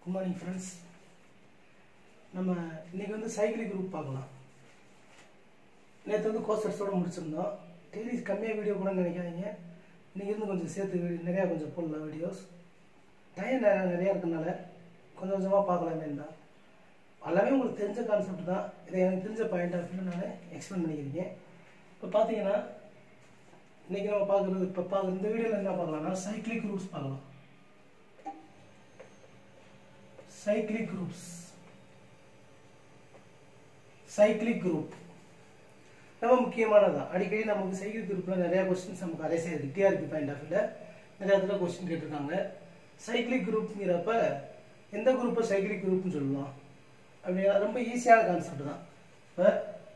Good morning friends நம்ம இன்னைக்கு வந்து சைக்கிள் குரூப் பார்க்கலாம் நேற்று வந்து கோர்சர்ஸோட முடிச்சிருந்தோம் டெய்லி கம்மியாக வீடியோ கூட நினைக்காதீங்க இன்னைக்கு இருந்து கொஞ்சம் சேர்த்து வீடியோ நிறையா கொஞ்சம் போடலாம் வீடியோஸ் டைம் நிறையா இருக்கனால கொஞ்சம் கொஞ்சமாக பார்க்கலாமே தான் எல்லாமே உங்களுக்கு தெரிஞ்ச கான்செப்ட் தான் இதை எனக்கு தெரிஞ்ச பாயிண்ட் ஆஃப் வியூ நான் எக்ஸ்பிளைன் பண்ணிக்கிறேன் இப்போ பார்த்தீங்கன்னா இன்னைக்கு நம்ம பார்க்குறது இப்போ பார்க்குற இந்த வீடியோவில் என்ன பார்க்கலாம்னா சைக்கிளிக் ரூட்ஸ் பார்க்கலாம் சைக்கிளிக் குரூப்ஸ் சைக்கிளிக் குரூப் ரொம்ப முக்கியமானதான் அடிக்கடி நமக்கு சைக்கிள் குரூப்பில் நிறையா கொஸ்டின்ஸ் நமக்கு அதே செய்யுது டிஆர்பி பாயிண்ட் ஆஃப் வியூவில் நிறைய இடத்துல கொஸ்டின் கேட்டிருக்காங்க சைக்கிளிக் குரூப்ங்கிறப்ப எந்த குரூப்பை சைக்கிளிக் குரூப்னு சொல்லலாம் அப்படி ரொம்ப ஈஸியான கான்செப்ட் தான் இப்போ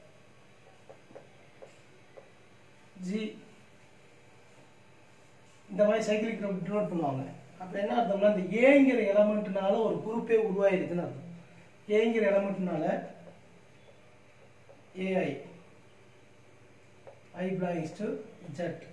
ஜி இந்த மாதிரி சைக்கிளிக் குரூப் டினோட் பண்ணுவாங்க அப்போ என்ன அர்த்தம்னா இந்த ஏங்கிற எலமெண்ட்னால ஒரு குரூப்பே உருவாயிருக்குன்னு அர்த்தம் ஏங்கிற எலமெண்ட்னால A I I belongs to Z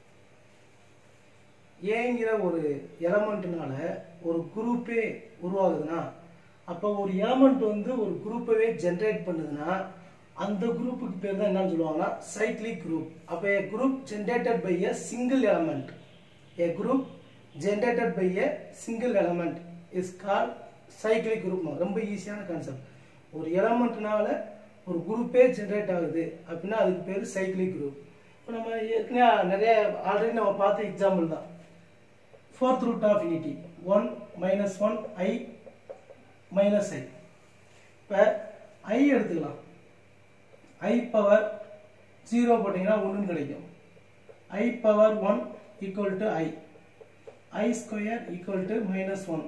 ஏங்கிற ஒரு எலமெண்ட்னால ஒரு குரூப்பே உருவாகுதுன்னா அப்போ ஒரு எலமெண்ட் வந்து ஒரு குரூப்பவே ஜென்ரேட் பண்ணுதுன்னா அந்த குரூப்புக்கு பேர் தான் என்னன்னு சொல்லுவாங்கன்னா சைக்ளிக் குரூப் அப்போ a group generated by a single element a group generated by a single element is call cyclic group ரொம்ப ஈஸியான கான்செப்ட் ஒரு எலமெண்ட்னால ஒரு குரூப்பே ஜென்ரேட் ஆகுது அப்படின்னா அதுக்கு பேர் சைக்கிளிக் குரூப் இப்போ நம்ம ஏற்கனவே நிறைய ஆல்ரெடி நம்ம பார்த்த எக்ஸாம்பிள் தான் fourth root of unity one minus one i minus i இப்போ ஐ எடுத்துக்கலாம் ஐ பவர் ஜீரோ போட்டிங்கன்னா ஒன்றுன்னு கிடைக்கும் i power one equal to i i square equal to minus one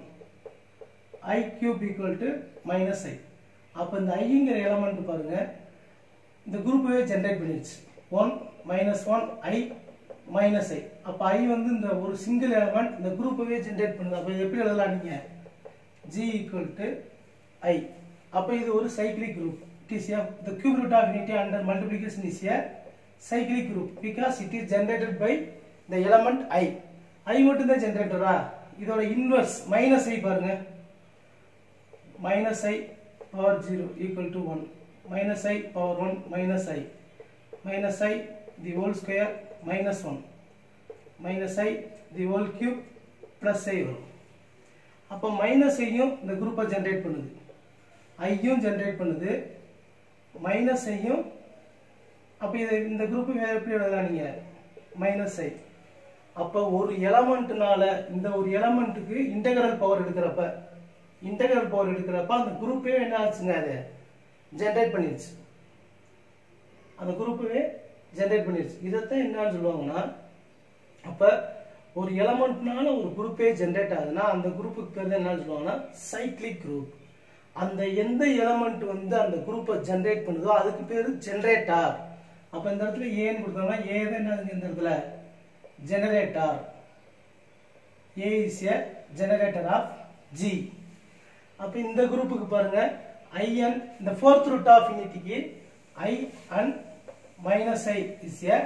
i cube equal to minus i அப்போ இந்த ஐங்கிற element பாருங்க இந்த குரூப்பவே ஜென்ரேட் பண்ணிடுச்சு one minus one i minus i அப்போ ஐ வந்து இந்த ஒரு சிங்கிள் எலமெண்ட் இந்த குரூப்பவே ஜென்ரேட் பண்ணுது அப்போ இது எப்படி எழுதலாம் நீங்க ஜி ஈக்குவல் டு ஐ அப்போ இது ஒரு cyclic group it is the cube root of unity under multiplication is a cyclic group because it is generated by the element i i மட்டும் தான் ஜென்ரேட்டரா இதோட இன்வர்ஸ் மைனஸ் ஐ பாருங்க minus i power zero equal to one minus i power one minus i minus i the whole square minus one minus i the whole cube plus i வரும் அப்போ minus ஐயும் இந்த குரூப்பை generate பண்ணுது ஐயும் generate பண்ணுது minus ஐயும் அப்போ இது இந்த குரூப் வேற எப்படி எழுதலாம் நீங்க மைனஸ் ஐ அப்போ ஒரு எலமெண்ட்னால இந்த ஒரு எலமெண்ட்டுக்கு இன்டகிரல் பவர் எடுக்கிறப்ப இன்டகிரல் பவர் எடுக்கிறப்ப அந்த குரூப்பே என்ன ஆச்சுங்க அது ஜென்ரேட் பண்ணிருச்சு அந்த குரூப்பவே ஜென்ரேட் பண்ணிருச்சு இதைத்தான் என்னன்னு சொல்லுவாங்கன்னா அப்ப ஒரு எலமெண்ட்னால ஒரு குரூப்பே ஜென்ரேட் ஆகுதுன்னா அந்த குரூப்புக்கு பேர் தான் என்னன்னு சொல்லுவாங்கன்னா சைக்ளிக் குரூப் அந்த எந்த எலமெண்ட் வந்து அந்த குரூப்பை ஜென்ரேட் பண்ணுதோ அதுக்கு பேர் ஜென்ரேட்டார் அப்ப இந்த இடத்துல ஏன்னு கொடுத்தாங்கன்னா ஏ தான் என்னதுங்க இந்த இடத்துல generator a is a generator of G அப்ப இந்த குரூப்புக்கு பாருங்க ஐஎன் இந்த ஃபோர்த் ரூட் ஆஃப் யூனிட்டிக்கு i and minus i is a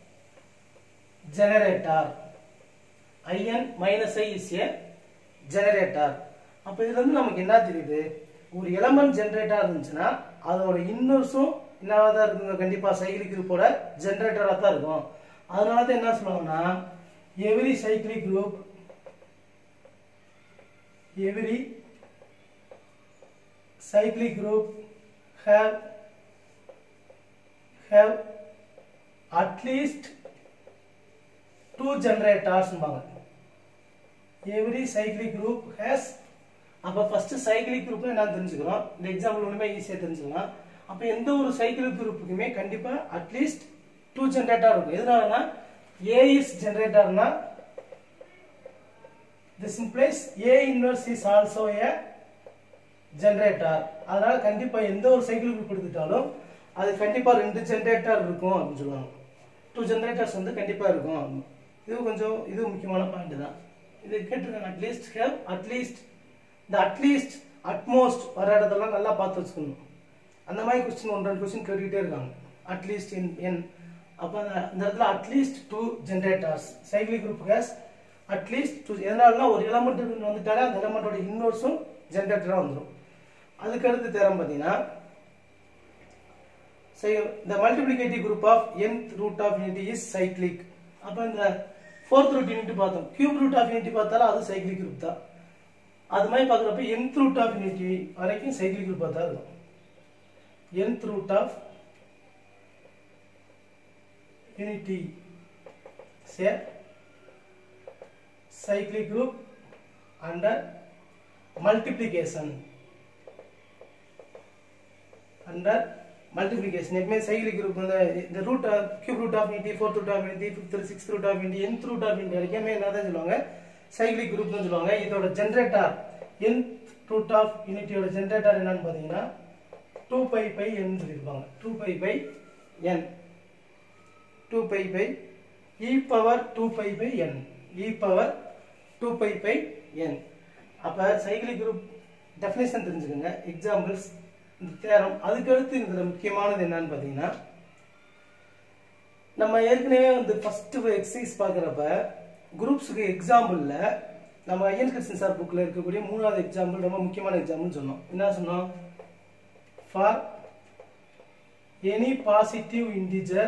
generator in minus i is a generator அப்ப இதுல இருந்து நமக்கு என்ன தெரியுது ஒரு எலமெண்ட் ஜெனரேட்டா இருந்துச்சுன்னா அதோட இன்னொருஸும் என்னவா தான் இருக்குங்க கண்டிப்பா சைக்கிளிக் குரூப்போட ஜெனரேட்டரா தான் இருக்கும் அதனால தான் என்ன சொல்லுவாங்கன்னா every cyclic group every cyclic group have have at least two generators every cyclic group has அப்போ ஃபர்ஸ்ட் சைக்கிளிக் குரூப் என்ன தெரிஞ்சுக்கிறோம் இந்த எக்ஸாம்பிள் ஒன்றுமே ஈஸியாக தெரிஞ்சுக்கலாம் அப்போ எந்த ஒரு சைக்கிளிக் குரூப்புக்குமே கண்டிப்பாக அட்லீஸ்ட் டூ ஜென்ரேட்டர் இருக்கும் எதனாலனா ஏ இஸ் ஜென்ரேட்டர்னா this implies a inverse is also a generator அதனால கண்டிப்பா எந்த ஒரு சைக்கிள் குரூப் எடுத்துட்டாலும் அது கண்டிப்பா ரெண்டு ஜென்ரேட்டர் இருக்கும் அப்படின்னு சொல்லுவாங்க டூ ஜென்ரேட்டர்ஸ் வந்து கண்டிப்பா இருக்கும் இது கொஞ்சம் இது முக்கியமான பாயிண்ட் தான் இது கேட்டிருக்காங்க அட்லீஸ்ட் ஹேவ் அட்லீஸ்ட் இந்த அட்லீஸ்ட் அட்மோஸ்ட் வர இடத்தெல்லாம் நல்லா பார்த்து வச்சுக்கணும் அந்த மாதிரி கொஸ்டின் ஒன்று ரெண்டு கொஸ்டின் கேட்டுக்கிட்டே இருக்காங்க அட்லீஸ்ட் இன் என் அப்போ அந்த இடத்துல at least two generators cycle group has at least two எதனாலனா ஒரு எலமெண்ட் வந்துட்டாலே அந்த எலமெண்டோட இன்னொருஸும் ஜென்ரேட்டராக வந்துடும் அதுக்கடுத்து தேரம் பார்த்தீங்கன்னா the multiplicative group of nth root of unity is cyclic அப்ப இந்த fourth root unity பார்த்தோம் cube root of unity பார்த்தாலும் அது cyclic group தான் அது மாதிரி பார்க்குறப்ப nth root of unity வரைக்கும் cyclic group தான் இருக்கும் nth root of unity say cyclic group under multiplication under multiplication எப்பவுமே cyclic group வந்து இந்த root of cube root of unity fourth root of unity fifth sixth root of unity nth root of unity வரைக்கும் என்ன தான் சொல்லுவாங்க cyclic group தான் சொல்லுவாங்க இதோட generator nth root of unity யோட ஜெனரேட்டர் என்னன்னு பார்த்தீங்கன்னா 2 pi by n சொல்லிருப்பாங்க 2 pi by n 2 pi by e power 2 pi by n e power 2 pi by n அப்ப cyclic group டெஃபினேஷன் தெரிஞ்சுக்கோங்க எக்ஸாம்பிள்ஸ் இந்த தேரம் அதுக்கடுத்து இதில் முக்கியமானது என்னன்னு பார்த்தீங்கன்னா நம்ம ஏற்கனவே வந்து ஃபர்ஸ்ட் எக்ஸசைஸ் பார்க்குறப்ப குரூப்ஸுக்கு எக்ஸாம்பிளில் நம்ம ஐயன் கிருஷ்ணன் சார் புக்கில் இருக்கக்கூடிய மூணாவது எக்ஸாம்பிள் ரொம்ப முக்கியமான எக்ஸாம்பிள் சொன்னோம் என்ன சொன்னோம் for any positive integer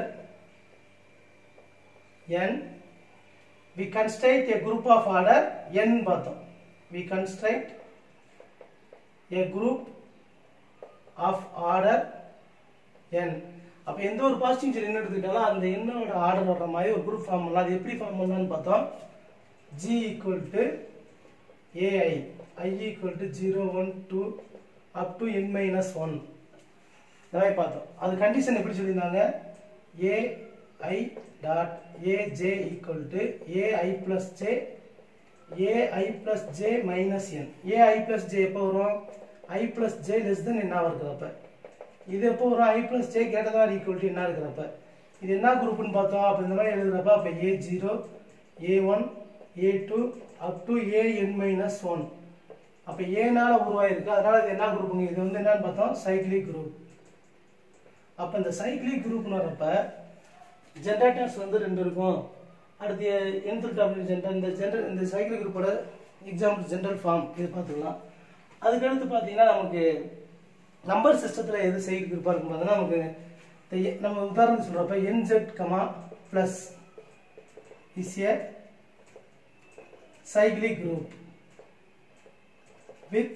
n we construct a group of order n பார்த்தோம் we construct a group of order n அப்ப எந்த ஒரு பாசிட்டிவ் இன்டிஜர் என்ன எடுத்துக்கிட்டாலும் அந்த எண்ணோட ஆர்டர் வர்ற மாதிரி ஒரு குரூப் ஃபார்ம் பண்ணலாம் அது எப்படி ஃபார்ம் பண்ணலாம்னு பார்த்தோம் g equal to ai i equal to 0 1 2 up to n minus 1 இந்த மாதிரி பார்த்தோம் அது கண்டிஷன் எப்படி சொல்லியிருந்தாங்க a i dot a j equal to a i plus j a i plus j minus n a i plus j எப்போ வரும் i plus j less then என்ன இருக்கிறப்ப இது எப்போ வரும் ஐ பிளஸ் ஜே கேட்டதா ஈக்குவல் டு என்ன இருக்கிறப்ப இது என்ன குரூப்னு பார்த்தோம் அப்போ இந்த மாதிரி எழுதுறப்ப அப்போ a zero a one a two up to a n minus one அப்போ ஏனால உருவாயிருக்கு அதனால இது என்ன குரூப்புங்க இது வந்து என்னன்னு பார்த்தோம் சைக்கிளிக் குரூப் அப்போ இந்த சைக்கிளிக் குரூப்னு வரப்ப ஜென்ரேட்டர்ஸ் வந்து ரெண்டு இருக்கும் அடுத்து என்த் டபிள்யூ ஜென்டர் இந்த ஜென்ரல் இந்த சைக்கிள் குரூப்போட எக்ஸாம்பிள் ஜென்ரல் ஃபார்ம் இது பார்த்துக்கலாம் அதுக்கடுத்து பார்த்தீங்கன்னா நமக்கு நம்பர் சிஸ்டத்தில் எது சைக்கிள் குரூப்பாக இருக்கும் பார்த்தீங்கன்னா நமக்கு இந்த எ- நம்ம உதாரணம் சொல்கிறப்ப n Z comma plus is a cyclic group with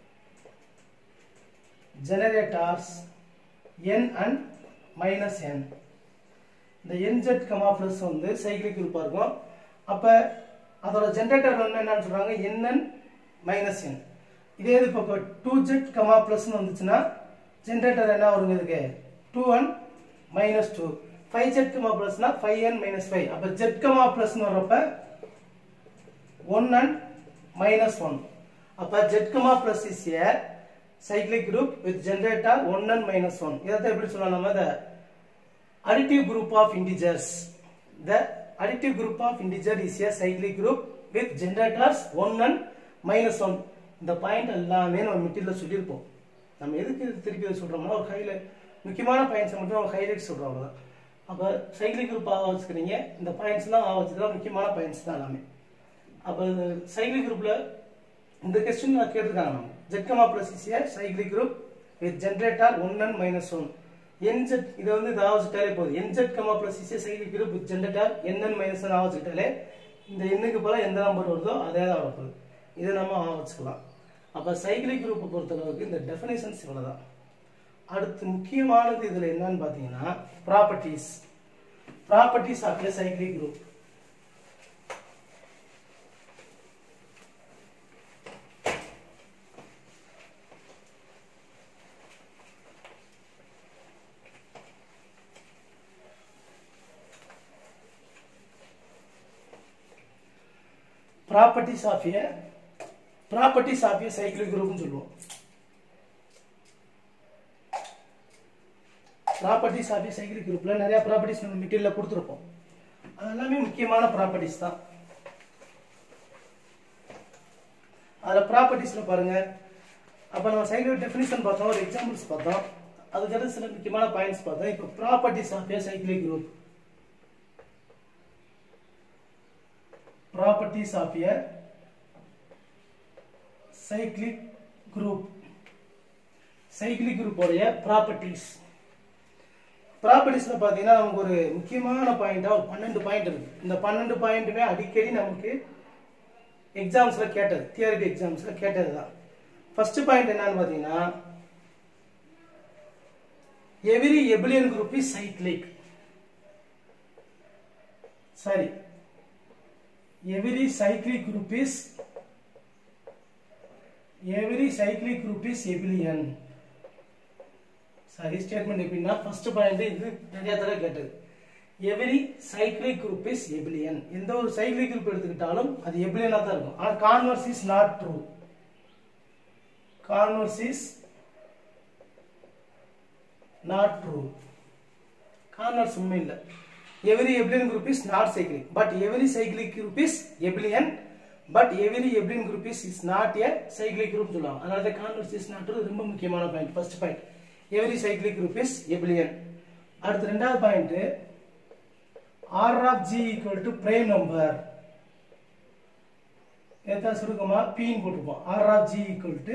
generators n and minus n இந்த nz கமா பிளஸ் வந்து சைக்கிளிக் குரூப்பாக இருக்கும் அப்போ அதோட ஜென்ரேட்டர் வந்து என்னன்னு சொல்கிறாங்க nn மைனஸ் n இதே இது இப்போ டூ ஜெட் கமா ப்ளஸ்னு வந்துச்சுன்னா ஜென்ரேட்டர் என்ன வருங்க இதுக்கு two one minus two five Z comma ப்ளஸ்னா ஃபைவ் என் மைனஸ் ஃபைவ் அப்போ ஜெட் கமா ப்ளஸ்னு வர்றப்ப ஒன் அண்ட் மைனஸ் ஒன் அப்போ Z comma plus is a cyclic group with generator 1 and minus 1 இதை எப்படி சொல்லலாம் நம்ம the additive group of integers the additive group of integer is a cyclic group with generators 1 and minus 1 இந்த point எல்லாமே நம்ம material சொல்லியிருப்போம் நம்ம எதுக்கு இது திருப்பி இதை சொல்றோம்னா ஒரு ஹைலைட் முக்கியமான பாயிண்ட்ஸை மட்டும் நம்ம ஹைலைட் சொல்றோம் அவ்வளவுதான் அப்போ சைக்கிளிக் குரூப் ஆக வச்சுக்கிறீங்க இந்த பாயிண்ட்ஸ்லாம் ஆக வச்சுக்கலாம் முக்கியமான பாயிண்ட்ஸ் தான் எல்லாமே அப்போ இது சைக்கிளிக் குரூப்ல இந்த கொஸ்டின் நான் கேட்டிருக்காங்க நம்ம Z comma plus is a cyclic group with generator one and minus one n Z இதை வந்து இதை ஆவச்சுட்டாலே போதும் n Z comma plus is a cyclic group with generator n n minus one ஆவச்சுட்டாலே இந்த எண்ணுக்கு போல எந்த நம்பர் வருதோ அதே தான் வரப்போகுது இதை நம்ம ஆவச்சுக்கலாம் அப்போ சைக்கிளிக் குரூப்பை பொறுத்தளவுக்கு இந்த டெஃபினேஷன்ஸ் இவ்வளவுதான் அடுத்து முக்கியமானது இதுல என்னன்னு பார்த்தீங்கன்னா properties properties of a cyclic group properties of a properties of a cyclic குரூப்னு சொல்லுவோம் ப்ராப்பர்ட்டிஸ் ஆஃப் ஏ சைக்கிளிக் குரூப்ல நிறைய ப்ராப்பர்ட்டிஸ் நம்ம மெட்டீரியல்ல கொடுத்துருப்போம் அது எல்லாமே முக்கியமான ப்ராப்பர்ட்டிஸ் தான் அதில் ப்ராப்பர்ட்டிஸில் பாருங்க அப்போ நம்ம சைக்கிள் டெஃபினிஷன் பார்த்தோம் ஒரு எக்ஸாம்பிள்ஸ் பார்த்தோம் அதுக்கடுத்து சில முக்கியமான பாயிண்ட்ஸ் பார்த்தோம் இப்போ properties of a cyclic group properties of a cyclic group cyclic குரூப்போடைய ப்ராப்பர்ட்டிஸ் ப்ராப்பர்ட்டிஸில் பார்த்தீங்கன்னா நமக்கு ஒரு முக்கியமான பாயிண்டாக ஒரு பன்னெண்டு பாயிண்ட் இருக்கு இந்த பன்னெண்டு பாயிண்ட்டுமே அடிக்கடி நமக்கு எக்ஸாம்ஸில் கேட்டது தியரிட்டி எக்ஸாம்ஸில் கேட்டது தான் ஃபர்ஸ்ட் பாயிண்ட் என்னன்னு பார்த்தீங்கன்னா every abelian group is cyclic சரி every cyclic group is every cyclic group is abelian சரி ஸ்டேட்மெண்ட் எப்படின்னா ஃபர்ஸ்ட் பாயிண்ட் இது நிறைய தடவை கேட்டது every cyclic group is abelian எந்த ஒரு சைக்ளிக் குரூப் எடுத்துக்கிட்டாலும் அது எபிலியனா தான் இருக்கும் ஆனா converse is not true converse is not true converse உண்மை இல்லை every abelian group is not cyclic but every cyclic group is abelian but every abelian group is is not a cyclic group சொல்லுவாங்க அதனால converse is not ரொம்ப முக்கியமான point first point every cyclic group is abelian அடுத்து ரெண்டாவது point ஆர் of G equal to prime number ஏதா சுருக்கமா பின்னு போட்டிருப்போம் ஆர் of G equal to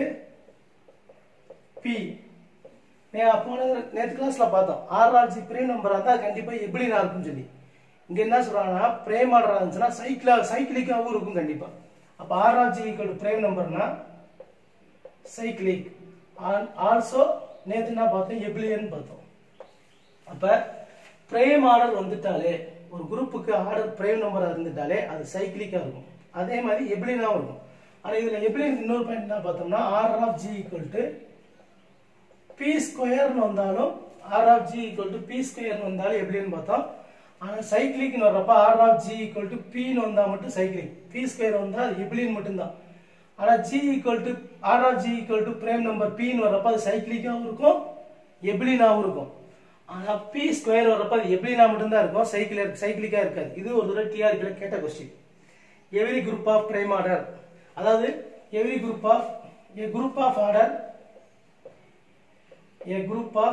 B போன நேற்று கிளாஸ்ல பார்த்தோம் R R G frame number இருந்தால் கண்டிப்பா எப்படி நான் இருக்கும்னு சொல்லி இங்க என்ன சொல்றாங்கன்னா பிரேம் ஆர்டர் இருந்துச்சுன்னா சைக்கிளா சைக்கிளிக்காவும் இருக்கும் கண்டிப்பா அப்ப R R G equal to frame நம்பர்னா சைக்கிளிக் ஆல்சோ நேற்று என்ன பார்த்தோம் எபிலியன் பார்த்தோம் அப்ப பிரேம் ஆர்டர் வந்துட்டாலே ஒரு குரூப்புக்கு ஆர்டர் பிரேம் நம்பரா இருந்துட்டாலே அது சைக்கிளிக்கா இருக்கும் அதே மாதிரி எபிலியனாவும் இருக்கும் ஆனா இதுல எபிலியன் இன்னொரு பாயிண்ட் என்ன பார்த்தோம்னா ஆர் of G equal to p ஸ்கொயர்னு வந்தாலும் ஆர் of G equal to p ஸ்கொயர்னு வந்தாலும் எப்படின்னு பார்த்தோம் ஆனா சைக்கிளிக்னு வர்றப்ப ஆர் ஆஃப் ஜி ஈக்குவல் டு பின்னு வந்தா மட்டும் சைக்கிளிக் பி ஸ்கொயர் வந்தா அது எபிலியன் மட்டும்தான் ஆனா ஜி ஈக்குவல் டு ஆர் of G equal to prime number பின்னு வர்றப்ப அது சைக்கிளிக்காவும் இருக்கும் எபிலினாவும் இருக்கும் ஆனா பி ஸ்கொயர் வர்றப்ப அது எபிலினா மட்டும்தான் இருக்கும் சைக்கிள் சைக்கிளிக்கா இருக்காது இது ஒரு தடவை டிஆர்பில கேட்ட question every group of prime order அதாவது every group of a group of order a group of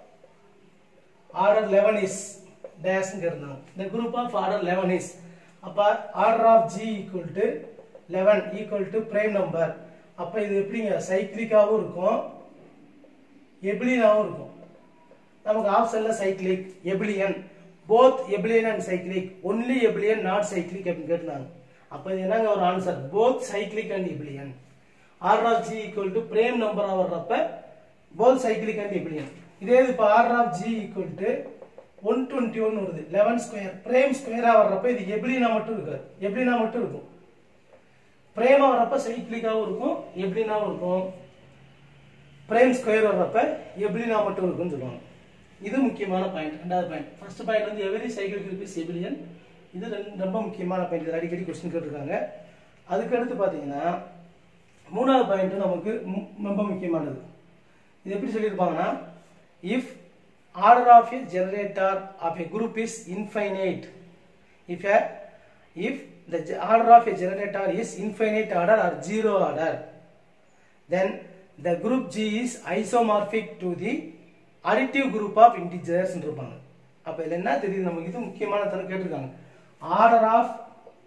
order 11 is dash இருந்தாங்க the group of order 11 is அப்ப order of g equal to 11 equal to prime number அப்ப இது எப்படிங்க சைக்கிளிக்காவும் இருக்கும் எபிலியனாவும் இருக்கும் நமக்கு ஆப்ஷன்ல cyclic abelian both abelian and cyclic only abelian not cyclic அப்படின்னு கேட்டிருந்தாங்க அப்ப இது என்னங்க ஒரு answer both cyclic and abelian ஆர் of G equal to prime number வர்றப்ப போத் சைக்கிளிக் அண்ட் எபிலியன் இதே இது இப்போ ஆர் of G equal to one twenty one வருது லெவன் ஸ்கொயர் பிரேம் ஸ்கொயரா வர்றப்ப இது எபிலினா மட்டும் இருக்காது எபிலினா மட்டும் இருக்கும் பிரேமா வர்றப்ப சைக்கிளிக்காவும் இருக்கும் எபிலினாவும் இருக்கும் பிரேம் ஸ்கொயர் வர்றப்ப எபிலினா மட்டும் இருக்கும்னு சொல்லுவாங்க இது முக்கியமான பாயிண்ட் ரெண்டாவது பாயிண்ட் ஃபர்ஸ்ட் பாயிண்ட் வந்து எவரி சைக்கிள் கிரிபிஸ் எபிலியன் இது ரெண்டு- ரொம்ப முக்கியமான பாயிண்ட் இது அடிக்கடி கொஸ்டின் கேட்டிருக்காங்க அதுக்கு அடுத்து பார்த்தீங்கன்னா மூணாவது பாயிண்ட் நமக்கு மு- ரொம்ப முக்கியமானது இது எப்படி சொல்லியிருப்பாங்கன்னா if order of a generator of a group is infinite if a if the ge- order of a generator is infinite order or zero order then the group G is isomorphic to the additive group of integers ன்னு இருப்பாங்க அப்ப இதுல என்ன தெரியுது நமக்கு இது முக்கியமான தரம் கேட்டிருக்காங்க order of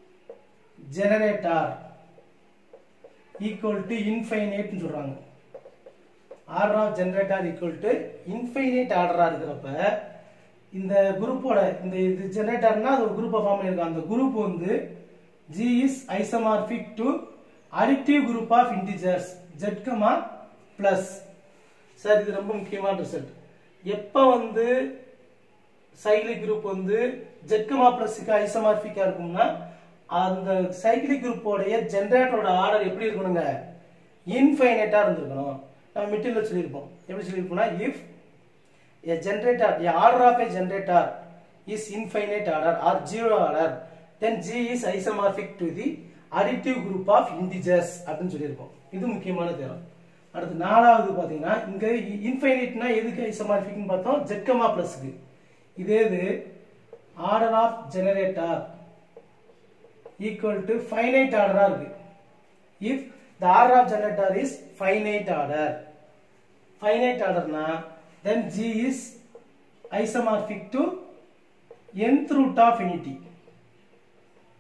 generator equal to இன்ஃபைனைட்னு சொல்றாங்க order of generator equal to infinite ஆர்டரா இருக்கிறப்ப இந்த குரூப்போட இந்த இது ஜெனரேட்டர்னா அது ஒரு குரூப்பை ஃபார்ம் பண்ணிருக்காங்க அந்த குரூப் வந்து G is isomorphic to additive group of integers Z comma plus sir இது ரொம்ப முக்கியமான ரிசல்ட் எப்போ வந்து சைக்கிளிக் குரூப் வந்து ஜெட்கமா பிளஸுக்கு ஐசமார்பிக்கா இருக்கும்னா அந்த சைக்கிளிக் குரூப்போடைய ஜென்ரேட்டரோட ஆர்டர் எப்படி இருக்கணுங்க இன்ஃபைனைட்டா இருந்திருக்கணும் நம்ம மிட்டில் சொல்லியிருப்போம் எப்படி சொல்லியிருப்போம்னா if a generator a order of a generator is infinite order or zero order then g is isomorphic to the additive group of integers அப்படின்னு சொல்லியிருப்போம் இது முக்கியமான தேவை அடுத்து நாலாவது பாத்தீங்கன்னா இங்க இன்ஃபைனைட்னா எதுக்கு ஐசமார்பிக்னு பார்த்தோம் ஜெட்கமா பிளஸ்க்கு இதே இது order of generator equal to finite ஆர்டரா இருக்கு if the order of generator is finite order finite order na then g is isomorphic to nth root of unity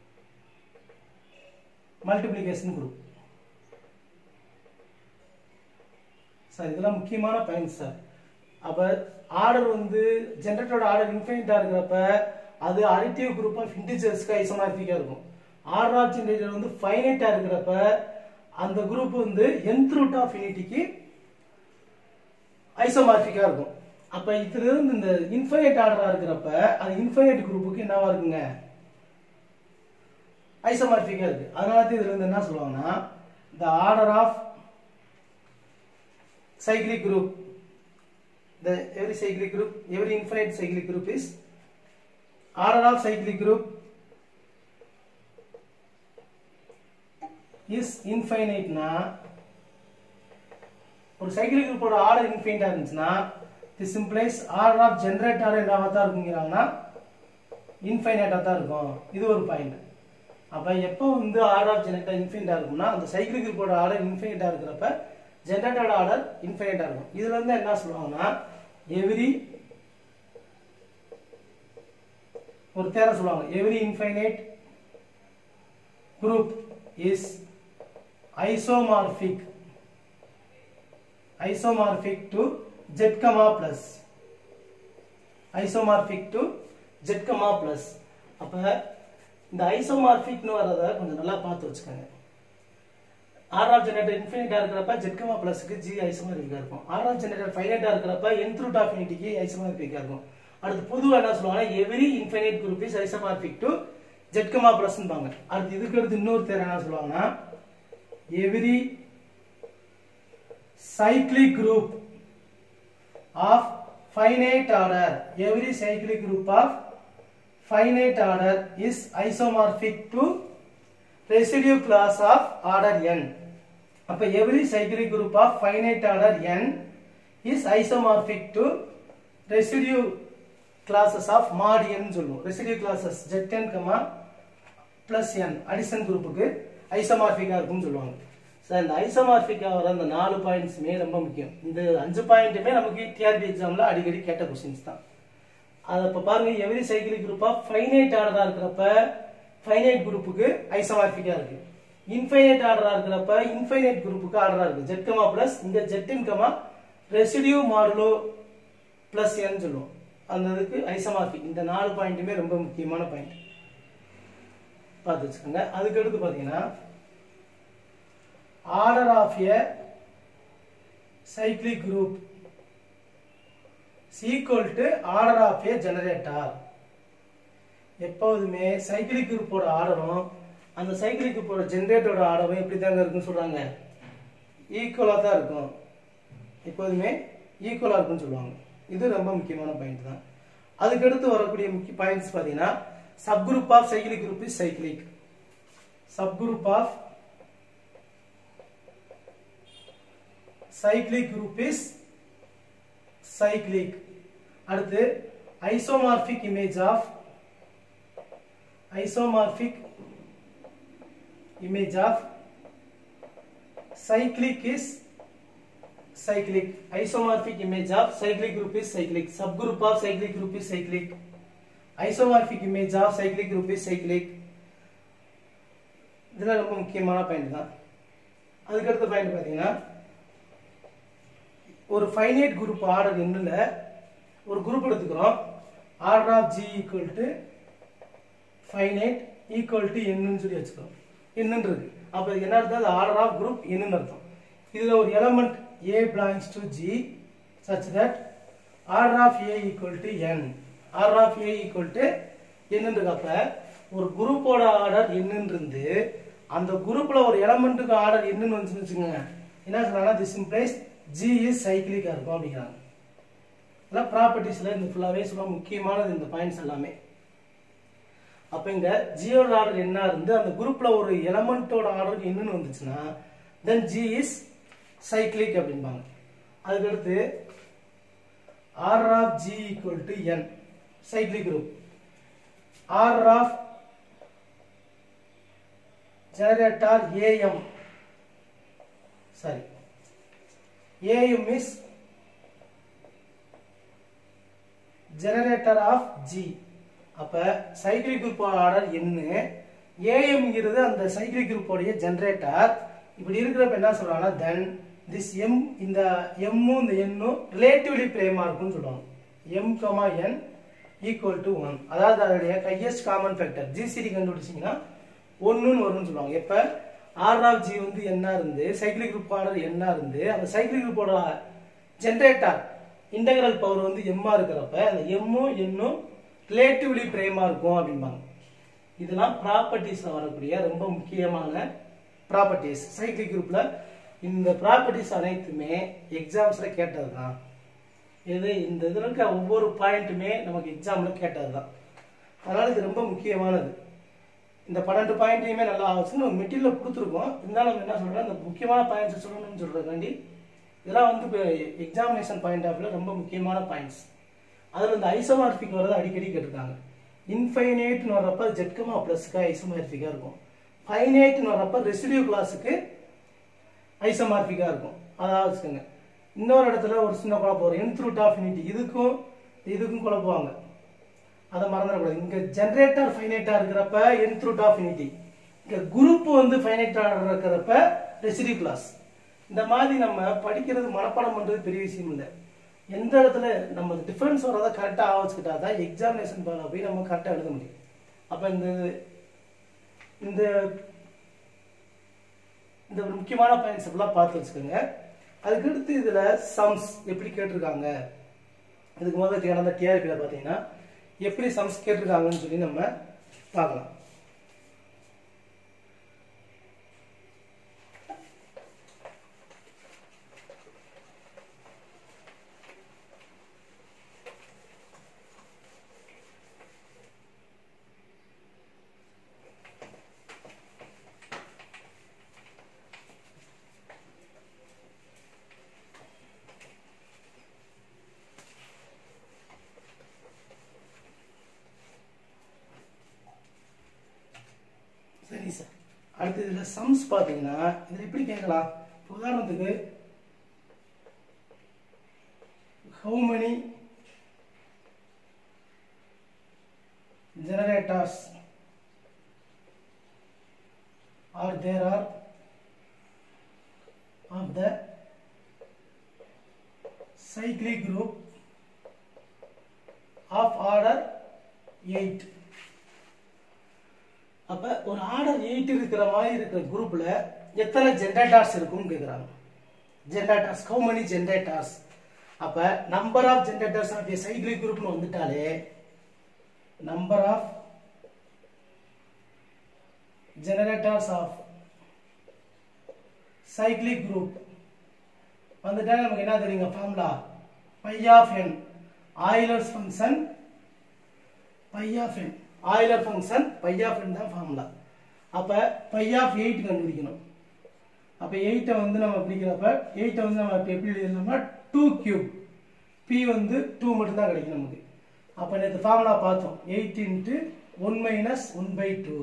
multiplication group sir இதெல்லாம் முக்கியமான பாயிண்ட் சார் அப்ப order வந்து ஜென்ரேட்டரோட order இன்ஃபைனிட்டா இருக்கிறப்ப அது additive group of இன்டிஜர்ஸ்க்கு ஐசோமார்பிக்கா இருக்கும் ஆர்டர் ஆஃப் ஜென்ரேட்டர் வந்து ஃபைனைட்டா இருக்கிறப்ப அந்த குரூப் வந்து nth ரூட் ஆஃப் யூனிட்டிக்கு ஐசோமார்பிக்கா இருக்கும் அப்ப இதுல இருந்து இந்த இன்ஃபைனைட் ஆர்டரா இருக்கிறப்ப அது இன்ஃபைனைட் குரூப்புக்கு என்னவா இருக்குங்க ஐசோமார்பிக்கா இருக்கு அதனால தான் இதுல இருந்து என்ன சொல்லுவாங்கன்னா the order of cyclic group the every cyclic group every infinite cyclic group is order of cyclic group is infinite னா ஒரு சைக்கிளிக் குரூப்போட ஆர்டர் இன்ஃபைனிட்டா இருந்துச்சுன்னா this implies order of generator என்னவா தான் இருக்குங்கிறாங்கன்னா இன்ஃபைனைட்டா தான் இருக்கும் இது ஒரு பாயிண்ட் அப்ப எப்போ வந்து ஆர்டர் ஆஃப் ஜெனரேட்டர் இன்ஃபைனிட்டா இருக்கும்னா அந்த சைக்கிளிக் குரூப்போட ஆர்டர் இன்ஃபைனிட்டா இருக்கிறப்ப ஜெனரேட்டரோட ஆர்டர் இன்ஃபைனிட்டா இருக்கும் இதுல இருந்து என்ன சொல்லுவாங்கன்னா எவ்ரி ஒரு தேர சொல்லுவாங்க every infinite group is isomorphic isomorphic to z comma plus isomorphic to z comma plus அப்ப இந்த ஐசோமார்பிக்னு வரத கொஞ்சம் நல்லா பார்த்து வச்சுக்கோங்க ஆர் ஆஃப் ஜெனரேட்டர் இன்ஃபினிட்டா இருக்கிறப்ப ஜெட் கமா பிளஸ்க்கு ஜி ஐசோமார்பிக்கா இருக்கும் ஆர் ஆஃப் ஜெனரேட்டர் ஃபைனைட்டா இருக்கிறப்ப nth ரூட் ஆஃப் யூனிட்டிக்கு ஐசோமார்பிக்கா இருக்கும் அடுத்து பொதுவா என்ன சொல்லுவாங்கன்னா every infinite group is isomorphic to Z comma பிளஸ்பாங்க அடுத்து இதுக்கு அடுத்து இன்னொரு தேர் என்ன சொல்லுவாங்கன்னா every cyclic group of finite order every cyclic group of finite order is isomorphic to residue class of order n அப்ப every cyclic group of finite order n is isomorphic to residue classes of mod n சொல்லுவோம் residue classes zn plus n addition குரூப்புக்கு ஐசோமார்பிக்கா இருக்கும்னு சொல்லுவாங்க sir இந்த ஐசோமார்பிக்கா வர அந்த நாலு பாயிண்ட்ஸுமே ரொம்ப முக்கியம் இந்த அஞ்சு பாயிண்ட்டுமே நமக்கு டிஆர்பி எக்ஸாம்ல அடிக்கடி கேட்ட கொஸ்டின்ஸ் தான் அது இப்போ பாருங்க every cyclic group of finite ஆர்டரா இருக்கிறப்ப ஃபைனைட் குரூப்புக்கு ஐசோமார்பிக்கா இருக்கு இன்ஃபைனைட் ஆர்டரா இருக்கிறப்ப இன்ஃபைனைட் குரூப்புக்கு ஆர்டரா இருக்கு ஜெட் கமா பிளஸ் இங்க ஜெட்டின் comma residue modulo plus n சொல்லுவோம் அந்த இதுக்கு ஐசோமார்பிக் இந்த நாலு பாயிண்ட்டுமே ரொம்ப முக்கியமான பாயிண்ட் பார்த்து வச்சுக்கோங்க அதுக்கு அடுத்து பார்த்தீங்கன்னா order of a cyclic group is equal to order of a generator எப்போதுமே சைக்கிளிக் குரூப்போட ஆர்டரும் அந்த சைக்கிளிக் குரூப்போட ஜெனரேட்டரோட ஆர்டரும் எப்படி தாங்க இருக்குன்னு சொல்றாங்க ஈக்குவலாக தான் இருக்கும் எப்போதுமே ஈக்குவலாக இருக்குன்னு சொல்லுவாங்க இது ரொம்ப முக்கியமான பாயிண்ட் தான் அதுக்கடுத்து வரக்கூடிய முக்கிய பாயிண்ட்ஸ் பார்த்தீங்கன்னா subgroup of cyclic group is cyclic subgroup of cyclic group is cyclic அடுத்து isomorphic image of isomorphic image of cyclic is cyclic isomorphic image of cyclic group is cyclic subgroup of cyclic group is cyclic isomorphic image of cyclic group is cyclic இதெல்லாம் ரொம்ப முக்கியமான point தான் அதுக்கடுத்த point பார்த்தீங்கன்னா ஒரு finite group order என்னல ஒரு group எடுத்துக்கிறோம் order of G equal to finite equal to என்னன்னு சொல்லி வச்சுக்கிறோம் என்னன்னு இருக்கு அப்போ இது என்ன அர்த்தம் ஆர்டர் ஆஃப் குரூப் என்னன்னு அர்த்தம் இதில் ஒரு element a belongs to G such that order of a equal to n order of a equal to என்னன்னு இருக்கப்ப ஒரு குரூப்போட ஆர்டர் என்னன்னு இருந்து அந்த குரூப்ல ஒரு எலமெண்ட்டுக்கு ஆர்டர் என்னன்னு வந்துச்சுன்னு வச்சுக்கோங்க என்ன சொல்றாங்கன்னா திஸ் இம்ப்ளைஸ் ஜி இஸ் சைக்கிளிக்கா இருக்கும் அப்படிங்கிறாங்க இதெல்லாம் ப்ராப்பர்ட்டிஸ்ல இந்த ஃபுல்லாவே சொல்ல முக்கியமானது இந்த பாயிண்ட்ஸ் எல்லாமே அப்ப இங்க ஜியோட ஆர்டர் என்ன இருந்து அந்த குரூப்ல ஒரு எலமெண்டோட ஆர்டர் என்னன்னு வந்துச்சுன்னா தென் ஜி இஸ் சைக்கிளிக் அப்படிம்பாங்க அதுக்கடுத்து order of G equal to n cyclic group order of generator a m sorry AM is generator of G அப்ப சைக்கிளிக் குரூப் ஆர்டர் என்ன ஏஎம்ங்கிறது அந்த சைக்கிளிக் குரூப்போடைய ஜெனரேட்டர் இப்படி இருக்கிறப்ப என்ன சொல்றாங்கன்னா தென் திஸ் எம் இந்த எம்மும் இந்த எண்ணும் ரிலேட்டிவ்லி பிரேமா இருக்கும்னு சொல்லுவாங்க m comma N equal to one அதாவது அதோடைய ஹையஸ்ட் காமன் ஃபேக்டர் ஜிசிடி கண்டுபிடிச்சிங்கன்னா ஒன்றுன்னு வரும்னு சொல்லுவாங்க இப்போ ஆர் ஆஃப் ஜி வந்து என்ன இருந்து சைக்கிளிக் குரூப் ஆர்டர் என்ன இருந்து அந்த சைக்கிளிக் குரூப்போட ஜென்ரேட்டர் இன்டகிரல் பவர் வந்து எம்மா இருக்கிறப்ப அந்த எம்மும் என்னும் ரிலேட்டிவ்லி பிரேமா இருக்கும் அப்படிம்பாங்க இதெல்லாம் ப்ராப்பர்ட்டிஸ்ல வரக்கூடிய ரொம்ப முக்கியமான ப்ராப்பர்ட்டிஸ் சைக்கிளிக் குரூப்ல இந்த ப்ராப்பர்ட்டிஸ் அனைத்துமே எக்ஸாம்ஸ்ல கேட்டது தான் இது இந்த இதில் இருக்க ஒவ்வொரு பாயிண்ட்டுமே நமக்கு எக்ஸாம்ல கேட்டது தான் அதனால இது ரொம்ப முக்கியமானது இந்த பன்னெண்டு பாயிண்ட்டையுமே நல்லா வச்சு நம்ம மெட்டீரியல் கொடுத்துருக்கோம் இருந்தாலும் நம்ம என்ன சொல்றோம் இந்த முக்கியமான பாயிண்ட்ஸ் சொல்லணும்னு சொல்றதுக்காண்டி இதெல்லாம் வந்து இப்போ எக்ஸாமினேஷன் பாயிண்ட் ஆஃப் ரொம்ப முக்கியமான பாயிண்ட்ஸ் அதில் இந்த ஐசோமார்பிக் வரது அடிக்கடி கேட்டிருக்காங்க இன்ஃபைனைட்னு வர்றப்ப ஜெட்கமா ப்ளஸ்க்கு ஐசோமார்பிக்காக இருக்கும் ஃபைனைட்னு வர்றப்ப ரெசிடியூ கிளாஸுக்கு ஐசோமார்பிக்காக இருக்கும் அதாவது வச்சுக்கோங்க இன்னொரு இடத்துல ஒரு சின்ன குழப்பம் வரும் என்த் ரூட் ஆஃப் யூனிட்டி இதுக்கும் இதுக்கும் குழப்புவாங்க அதை மறந்துடக்கூடாது இங்க ஜென்ரேட்டர் ஃபைனைட்டா இருக்கிறப்ப என்த் ரூட் ஆஃப் யூனிட்டி இங்க குரூப் வந்து ஃபைனைட்டா இருக்கிறப்ப ரெசிடியூ கிளாஸ் இந்த மாதிரி நம்ம படிக்கிறது மனப்பாடம் பண்றது பெரிய விஷயம் இல்லை எந்த இடத்துல நம்ம டிஃபரன்ஸ் வரதை கரெக்டாக ஆவச்சுக்கிட்டா தான் எக்ஸாமினேஷன் போய் நம்ம கரெக்டாக எழுத முடியும் அப்போ இந்த இந்த இந்த ஒரு முக்கியமான பாயிண்ட்ஸ் எல்லாம் பார்த்து வச்சுக்கோங்க அதுக்கடுத்து இதுல சம்ஸ் எப்படி கேட்டிருக்காங்க இதுக்கு முதல்ல நடந்த டிஆர்பியில் பார்த்தீங்கன்னா எப்படி சம்ஸ் கேட்டிருக்காங்கன்னு சொல்லி நம்ம பார்க்கலாம் சரி சார் அடுத்து இதில் சம்ஸ் பார்த்தீங்கன்னா இதில் எப்படி கேட்கலாம் இப்ப உதாரணத்துக்கு how many generators are there are of the cyclic group of order 8 அப்ப ஒரு ஆர்டர் எயிட் இருக்கிற மாதிரி இருக்கிற குரூப்ல எத்தனை ஜென்ரேட்டர்ஸ் இருக்கும்னு கேக்குறாங்க ஜென்ரேட்டர்ஸ் ஹவு many ஜென்ரேட்டர்ஸ் அப்ப number of generators of a cyclic குரூப்னு வந்துட்டாலே number of generators of cyclic group வந்துட்டா நமக்கு என்ன தெரியுங்க formula phi of n Euler's function phi of n Euler function phi of n தான் ஃபார்முலா அப்போ by of eight கண்டுபிடிக்கணும் அப்போ எயிட்டை வந்து நம்ம பிடிக்கிறப்ப எயிட்டை வந்து நம்ம இப்ப எப்படி எழுதணும்னா டூ கியூப் பி வந்து டூ மட்டும்தான் கிடைக்கும் நமக்கு அப்போ நேற்று ஃபார்முலா பார்த்தோம் eight into one minus one by two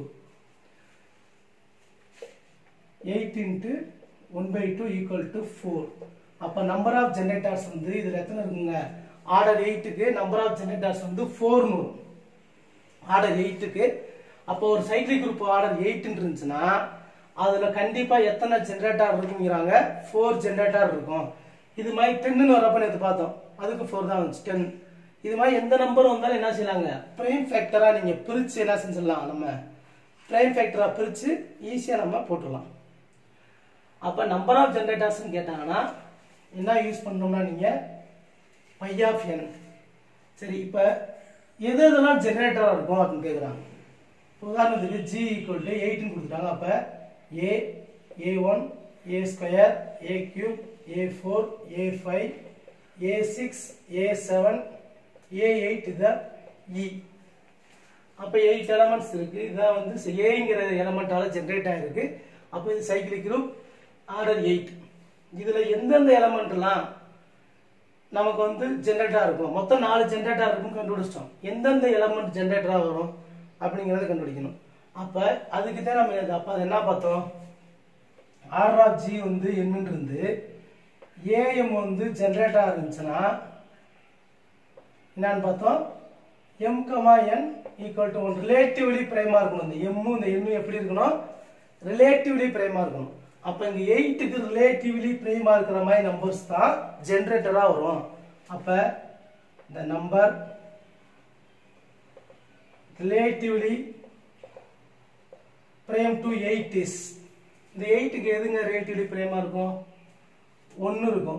eight into one by two equal to four அப்போ நம்பர் ஆஃப் ஜென்ரேட்டர்ஸ் வந்து இதில் எத்தனை இருக்குங்க ஆர்டர் எயிட்டுக்கு நம்பர் ஆஃப் ஜென்ரேட்டர்ஸ் வந்து ஃபோர்னு வரும் ஆர்டர் எயிட்டுக்கு அப்போ ஒரு சைக்கிள் குரூப் ஆர்டர் எயிட்னு இருந்துச்சுன்னா அதுல கண்டிப்பா எத்தனை ஜென்ரேட்டர் இருக்குங்கிறாங்க ஃபோர் ஜென்ரேட்டர் இருக்கும் இது மாதிரி டென்னு வரப்ப நேற்று பார்த்தோம் அதுக்கு ஃபோர் தான் வந்துச்சு டென் இது மாதிரி எந்த நம்பர் வந்தாலும் என்ன செய்யலாங்க பிரைம் ஃபேக்டரா நீங்க பிரிச்சு என்ன செஞ்சிடலாம் நம்ம பிரைம் ஃபேக்டரா பிரிச்சு ஈஸியா நம்ம போட்டுடலாம் அப்ப நம்பர் ஆஃப் ஜென்ரேட்டர்ஸ் கேட்டாங்கன்னா என்ன யூஸ் பண்ணோம்னா நீங்க பை ஆஃப் என் சரி இப்ப எது எதெல்லாம் ஜெனரேட்டரா இருக்கும் அப்படின்னு கேக்குறாங்க இப்போ உதாரணத்துக்கு ஜி ஈக்குவல் டு எயிட்னு கொடுத்துட்டாங்க அப்ப a a one a square a cube a four a five a six a seven a eight இதான் இ அப்போ எயிட் எலமெண்ட்ஸ் இருக்கு இதான் வந்து ஏங்கிற எலமெண்டால ஜென்ரேட் ஆயிருக்கு அப்போ இது சைக்கிளிக் குரூப் ஆர்டர் எயிட் இதுல எந்தெந்த எலமெண்ட்லாம் நமக்கு வந்து ஜென்ரேட்டரா இருக்கும் மொத்தம் நாலு ஜென்ரேட்டர் இருக்கும் கண்டுபிடிச்சிட்டோம் எந்தெந்த எலமெண்ட் ஜென்ரேட்டரா வரும் அப்படிங்கறத கண்டுபிடிக்கணும் அப்ப அதுக்கு தான் நம்ம இது- அப்ப அது என்ன பார்த்தோம் ஆர் ஆஃப் ஜி வந்து என்னன்னு இருந்து ஏஎம் வந்து ஜென்ரேட்டரா இருந்துச்சுன்னா என்னன்னு பார்த்தோம் M comma N equal to one relatively பிரைமா இருக்கணும் இந்த எம்மும் இந்த எண்ணும் எப்படி இருக்கணும் ரிலேட்டிவ்லி பிரைமா இருக்கணும் அப்ப இங்க எயிட்டுக்கு ரிலேட்டிவ்லி பிரைமா இருக்கிற மாதிரி நம்பர்ஸ் தான் ஜென்ரேட்டரா வரும் அப்ப இந்த number relatively prime to eight is இந்த எயிட்டுக்கு எதுங்க ரிலேட்டிவ்லி பிரேமா இருக்கும் ஒன்று இருக்கும்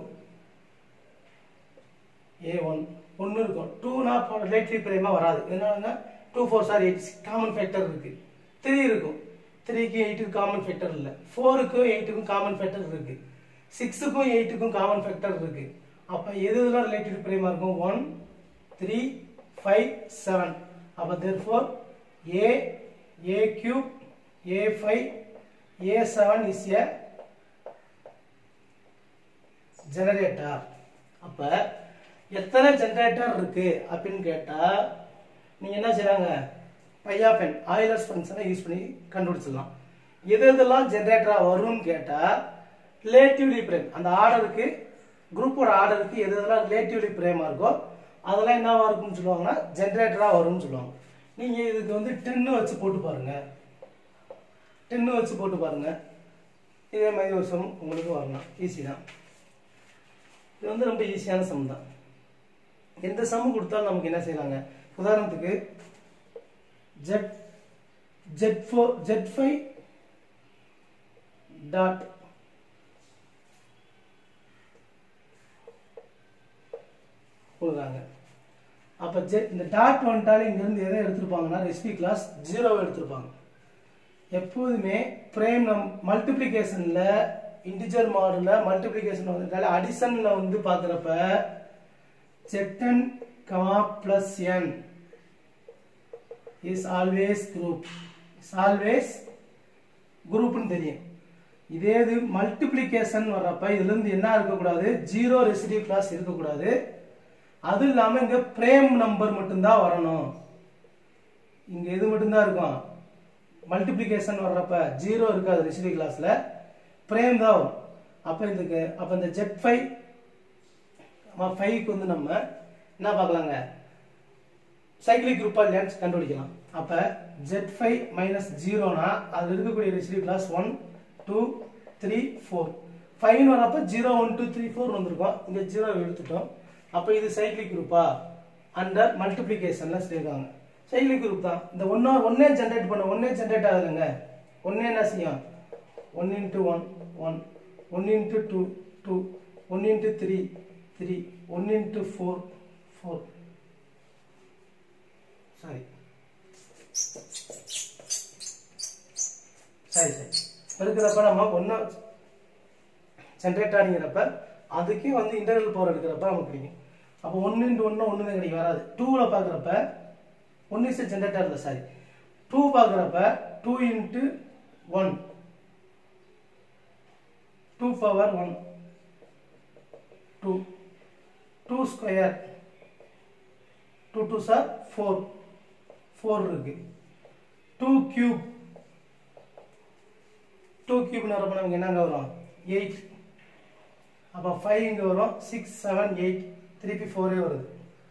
ஏ ஒன் ஒன்று இருக்கும் டூனா ரிலேட்டிவ்லி பிரேமா வராது என்னன்னா two four sir eight common factor இருக்கு த்ரீ இருக்கும் த்ரீக்கு எயிட்டுக்கு காமன் ஃபேக்டர் இல்லை ஃபோருக்கும் எயிட்டுக்கும் காமன் ஃபேக்டர் இருக்கு சிக்ஸுக்கும் எயிட்டுக்கும் காமன் ஃபேக்டர் இருக்கு அப்போ எது இதெல்லாம் ரிலேட்டிவ் பிரேமா இருக்கும் ஒன் த்ரீ ஃபைவ் செவன் அப்போ therefore a a cube a five a seven is a generator அப்ப எத்தனை ஜெனரேட்டர் இருக்கு அப்படின்னு கேட்டா நீங்க என்ன செய்றாங்க பையா பென் ஆயிலர்ஸ் ஃபங்க்ஷனை யூஸ் பண்ணி கண்டுபிடிச்சிடலாம் எது எதெல்லாம் ஜெனரேட்டரா வரும்னு கேட்டா ரிலேட்டிவ்லி பிரேம் அந்த ஆர்டருக்கு குரூப்போட ஆர்டருக்கு எது எதெல்லாம் ரிலேட்டிவ்லி பிரேமா இருக்கோ அதெல்லாம் என்னவா இருக்கும்னு சொல்லுவாங்கன்னா ஜெனரேட்டரா வரும்னு சொல்லுவாங்க நீங்க இதுக்கு வந்து டென்னு வச்சு போட்டு பாருங்க டென்னு வச்சு போட்டு பாருங்க இதே மாதிரி ஒரு சம் உங்களுக்கு வரலாம் ஈஸி தான் இது வந்து ரொம்ப ஈஸியான சம் தான் எந்த சம் கொடுத்தாலும் நமக்கு என்ன செய்யலாங்க உதாரணத்துக்கு Z Z four Z five dot கொடுக்குறாங்க அப்போ ஜெட் இந்த டாட் வந்துட்டாலே இங்கேருந்து எதை எடுத்திருப்பாங்கன்னா ரெசிபி கிளாஸ் ஜீரோவை எடுத்திருப்பாங்க எப்போதுமே பிரேம் நம் மல்டிப்ளிகேஷனில் இன்டிஜர் மாடலில் மல்டிப்ளிகேஷன் வந்துட்டால அடிஷனில் வந்து பார்க்குறப்ப செட்டன் comma plus N is always group is always குரூப்னு தெரியும் இதே இது மல்டிப்ளிகேஷன் வர்றப்ப இதுல இருந்து என்ன இருக்கக்கூடாது ஜீரோ ரெசிடிவ் கிளாஸ் இருக்கக்கூடாது அது இல்லாம இங்க பிரேம் நம்பர் மட்டும்தான் வரணும் இங்க எது மட்டும்தான் இருக்கும் மல்டிப்ளிகேஷன் வர்றப்ப ஜீரோ இருக்காது ரெசிடிவ் கிளாஸ்ல பிரேம் தான் வரும் அப்ப இதுக்கு அப்ப இந்த ஜெட் ஃபைவ் ஃபைவ்க்கு வந்து நம்ம என்ன பார்க்கலாங்க சைக்கிளிக் குரூப்பா இல்லையான்னு கண்டுபிடிக்கலாம் அப்ப ஜெட் ஃபைவ் மைனஸ் ஜீரோனா அதுல இருக்கக்கூடிய residue class one two three four five வரப்ப zero one two three four வந்திருக்கோம் இங்க ஜீரோ எடுத்துட்டோம் அப்ப இது சைக்கிளிக் குரூப்பா அண்டர் மல்டிப்ளிகேஷன்ல சொல்லியிருக்காங்க சைக்கிளிக் குரூப் தான் இந்த ஒன்னா ஒன்னே ஜென்ரேட் பண்ண ஒன்னே ஜென்ரேட் ஆகுதுங்க ஒன்னே என்ன செய்யும் one into one one one into two two one into three three one into four four sorry சரி சரி இருக்கிறப்ப நம்ம ஒன்றா ஜென்ரேட் ஆகிங்கிறப்ப அதுக்கே வந்து இன்டர்வல் பவர் எடுக்கிறப்ப நமக்கு கிடைக்கும் அப்போ ஒன்று இன்ட்டு ஒன்று ஒன்று தான் கிடைக்கும் வராது டூவில் பார்க்குறப்ப ஒன்று இஸ் ஜென்ரேட்டர் இல்லை சாரி டூ பார்க்குறப்ப two into one two power one two two square two two sir four four இருக்கு டூ கியூப் டூ கியூப் வரப்போ நமக்கு என்னங்க வரும் எயிட் அப்போ ஃபைவ் இங்கே வரும் சிக்ஸ் செவன் எயிட் திருப்பி ஃபோரே வருது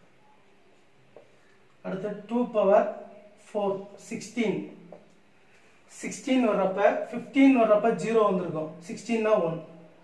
அடுத்து two power four sixteen sixteen வர்றப்ப ஃபிஃப்டீன் வர்றப்ப ஜீரோ வந்திருக்கும் சிக்ஸ்டீன்னா one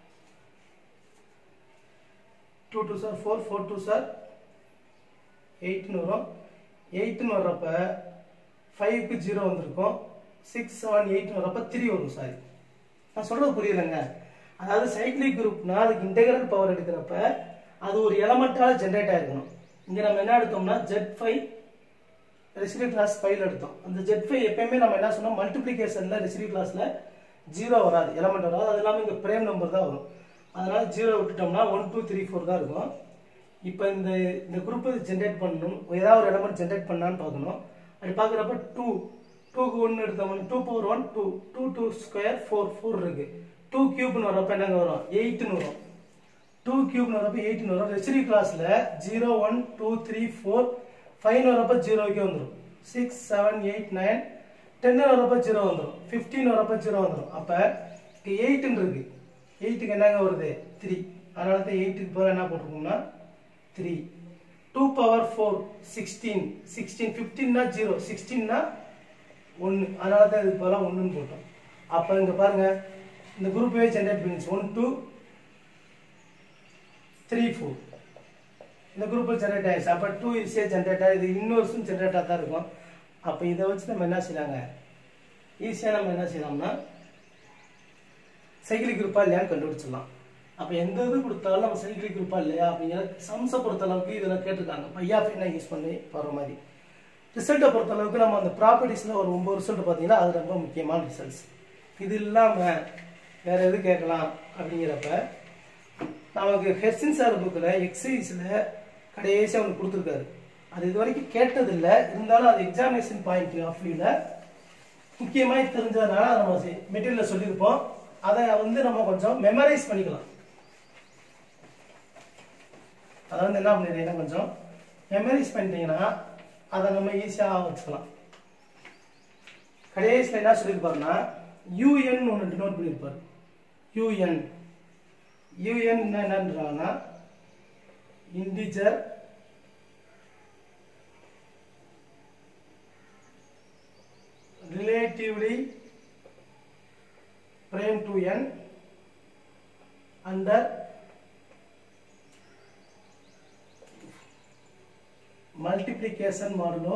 two two sir four four two sir எயிட்னு வரும் எயிட்னு வர்றப்ப ஃபைவ்க்கு ஜீரோ வந்திருக்கும் சிக்ஸ் செவன் எயிட்னு வர்றப்ப த்ரீ வரும் சாரி நான் சொல்றது புரியலங்க அதாவது சைக்கிளிக் குரூப்னா அதுக்கு இன்டெகிரல் பவர் எடுக்கிறப்ப அது ஒரு எலமெண்டால ஜென்ரேட் ஆயிருக்கணும் இங்க நம்ம என்ன எடுத்தோம்னா ஜெட் ஃபைவ் ரெசிடிவ் கிளாஸ் ஃபைவ்ல எடுத்தோம் அந்த ஜெட் ஃபைவ் எப்பயுமே நம்ம என்ன சொன்னோம் மல்டிப்ளிகேஷன்ல ரெசிடிவ் கிளாஸ்ல ஜீரோ வராது எலமெண்ட் வராது அது இல்லாமல் இங்க பிரேம் நம்பர் தான் வரும் அதனால ஜீரோ விட்டுட்டோம்னா ஒன் டூ த்ரீ ஃபோர் தான் இருக்கும் இப்போ இந்த இந்த குரூப் ஜென்ரேட் பண்ணணும் ஏதாவது ஒரு எலமெண்ட் ஜென்ரேட் பண்ணான்னு பார்க்கணும் அப்படி பார்க்குறப்ப டூ டூக்கு ஒன்று எடுத்தோம்னா two power one two two two square four four இருக்கு டூ கியூப்னு வரப்ப என்னங்க வரும் எயிட்னு வரும் டூ கியூப்னு வரப்ப எயிட்னு வரும் ரெசிடி கிளாஸ்ல zero one two three four five வரப்ப ஜீரோக்கே வந்துடும் சிக்ஸ் செவன் எயிட் நைன் டென்னு வரப்ப ஜீரோ வந்துடும் ஃபிஃப்டீன் வரப்ப ஜீரோ வந்துடும் அப்போ எயிட்டுன்னு இருக்கு எயிட்டுக்கு என்னங்க வருது த்ரீ அதனால தான் எயிட்டுக்கு போகிற என்ன போட்டிருக்கோம்னா three two power four sixteen sixteen ஃபிஃப்டீன்னா ஜீரோ சிக்ஸ்டீன்னா ஒன்று அதனால தான் இதுக்கு பதிலாக ஒன்றுன்னு போட்டோம் அப்போ இங்கே பாருங்க இந்த குரூப்பே ஜென்ரேட் பண்ணிச்சு ஒன் டூ த்ரீ ஃபோர் இந்த குரூப்பில் ஜென்ரேட் ஆயிடுச்சு அப்போ டூ ஈஸியாக ஜென்ரேட் ஆகுது இன்னொரு ஜென்ரேட்டாக தான் இருக்கும் அப்போ இதை வச்சு நம்ம என்ன செய்யலாங்க ஈஸியாக நம்ம என்ன செய்யலாம்னா சைக்கிள் குரூப்பா இல்லையான்னு கண்டுபிடிச்சிடலாம் அப்போ எந்த இது கொடுத்தாலும் நம்ம சைக்கிள் குரூப்பா இல்லையா அப்படிங்கிற சம்ஸை பொறுத்த அளவுக்கு இதெல்லாம் கேட்டிருக்காங்க பையா என்ன யூஸ் பண்ணி போகிற மாதிரி ரிசல்ட்டை பொறுத்த அளவுக்கு நம்ம அந்த ப்ராப்பர்ட்டிஸில் ஒரு ஒம்பது ரிசல்ட் பார்த்தீங்கன்னா அது ரொம்ப முக்கியமான ரிசல்ட்ஸ் இது இல்லாமல் வேற எது கேட்கலாம் அப்படிங்கிறப்ப நமக்கு ஹெர்சின் சார் புக்கில் எக்ஸசைஸில் கடைசியாக அவனுக்கு கொடுத்துருக்காரு அது இது வரைக்கும் கேட்டதில்லை இருந்தாலும் அது எக்ஸாமினேஷன் பாயிண்ட் ஆஃப் வியூவில் முக்கியமாக தெரிஞ்சதுனால அதை நம்ம மெட்டீரியலில் சொல்லியிருப்போம் அதை வந்து நம்ம கொஞ்சம் மெமரைஸ் பண்ணிக்கலாம் அதை வந்து என்ன பண்ணிடுறீங்கன்னா கொஞ்சம் மெமரைஸ் பண்ணிட்டீங்கன்னா அதை நம்ம ஈஸியாக வச்சுக்கலாம் கடைசியில் என்ன சொல்லியிருப்பாருன்னா யூஎன் ஒன்று டினோட் பண்ணியிருப்பார் யூஎன் யூஎன் என்னன்றாங்கன்னா integer relatively prime to n under multiplication modulo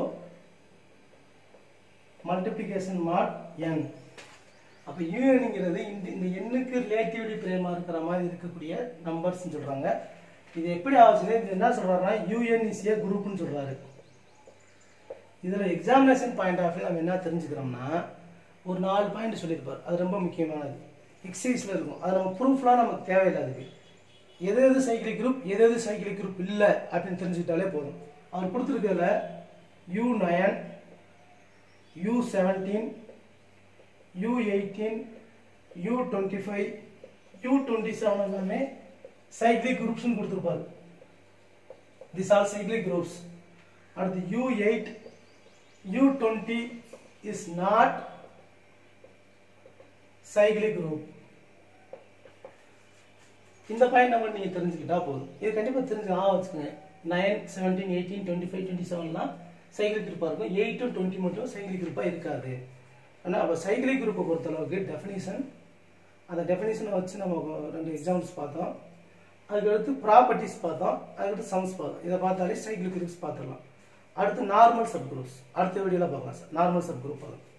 multiplication mod n அப்போ யூஎன்ங்கிறது இந்த இந்த எண்ணுக்கு ரிலேட்டிவ்லி பிரேமா இருக்கிற மாதிரி இருக்கக்கூடிய நம்பர்ஸ்னு சொல்றாங்க இது எப்படி ஆச்சுன்னா இது என்ன சொல்றாருன்னா யூஎன் இஸ் ஏ குரூப்னு சொல்றாரு இதில் எக்ஸாமினேஷன் பாயிண்ட் ஆஃப் வியூ நம்ம என்ன தெரிஞ்சுக்கிறோம்னா ஒரு நாலு பாயிண்ட் சொல்லியிருப்பார் அது ரொம்ப முக்கியமானது எக்ஸசைஸில் இருக்கும் அது நம்ம ப்ரூஃப்லாம் நமக்கு தேவையில்லை அதுக்கு எது எது சைக்கிளிக் குரூப் எது எது சைக்கிளிக் குரூப் இல்லை அப்படின்னு தெரிஞ்சுக்கிட்டாலே போதும் அவர் கொடுத்துருக்கல U nine U seventeen U eighteen U twenty five U twenty seven எல்லாமே சைக்கிளிக் குரூப்ஸ்னு கொடுத்துருப்பாரு திஸ் ஆர் சைக்கிளிக் குரூப்ஸ் அடுத்து U eight U20 is not cyclic group. இந்த பாயிண்ட் நம்ம நீங்க தெரிஞ்சுக்கிட்டா போதும் இது கண்டிப்பா தெரிஞ்சு ஆ வச்சுக்கோங்க nine seventeen eighteen twenty five twenty செவன்லாம் சைக்கிளிக் குரூப்பாக இருக்கும் எயிட்டும் டுவெண்ட்டி மட்டும் சைக்கிளிக் குரூப்பாக இருக்காது ஆனால் அப்போ சைக்கிளிக் குரூப்பை பொறுத்தளவுக்கு டெஃபினிஷன் அந்த டெஃபினிஷனை வச்சு நம்ம ரெண்டு எக்ஸாம்பிள்ஸ் பார்த்தோம் அதுக்கடுத்து ப்ராப்பர்ட்டிஸ் பார்த்தோம் அதுக்கடுத்து சம்ஸ் பார்த்தோம் இதை பார்த்தாலே சைக்கிளிக் குரூப்ஸ் பார்த்துடலாம் அடுத்து நார்மல் சப் குரூப்ஸ் அடுத்த வீடியோவில் பார்க்கலாம் சார் நார்மல் சப் குரூப் பார்க்கலாம்